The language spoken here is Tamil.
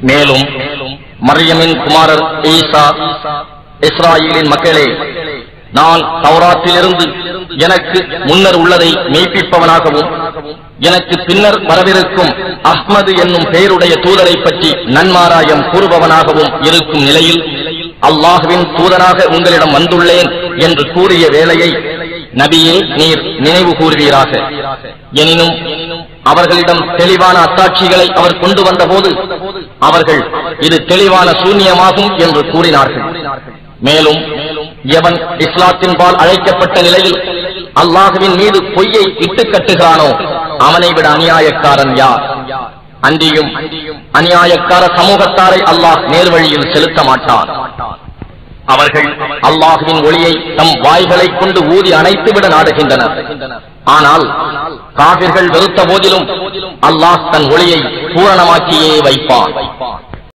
மேலும் மரியமின் குமாரர் ஈசா இஸ்ராயலின் மக்களே நான் தௌராத்திலிருந்து எனக்கு முன்னர் உள்ளதை மெய்ப்பிப்பவனாகவும் எனக்கு பின்னர் வரவிருக்கும் அஹ்மது என்னும் பெயருடைய தூதரை பற்றி நன்மாராயம் கூறுபவனாகவும் இருக்கும் நிலையில் அல்லாஹுவின் தூதனாக உங்களிடம் வந்துள்ளேன் என்று கூறிய வேளையை நபியே நீர் நினைவு கூறுவீராக எனினும் அவர்களிடம் தெளிவான அத்தாட்சிகளை அவர் கொண்டு வந்தபோது அவர்கள் இது தெளிவான சூன்யமாகும் என்று கூறினார்கள் மேலும் எவன் இஸ்லாத்தின் பால் அழைக்கப்பட்ட நிலையில் அல்லாஹுவின் மீது பொய்யை இட்டு கட்டுகிறானோ அவனை விட அநியாயக்காரன் யார் அன்றியும் அநியாயக்கார சமூகத்தாரை அல்லாஹ் நேர்வழியில் செலுத்த மாட்டான் அவர்கள் அல்லாஹுவின் ஒளியை தம் வாய்களை கொண்டு ஊதி அணைத்துவிட நாடுகின்றனர் ஆனால் காவிர்கள் வெறுத்த போதிலும் அல்லாஹ் தன் ஒளியை பூரணமாக்கியே வைப்பான்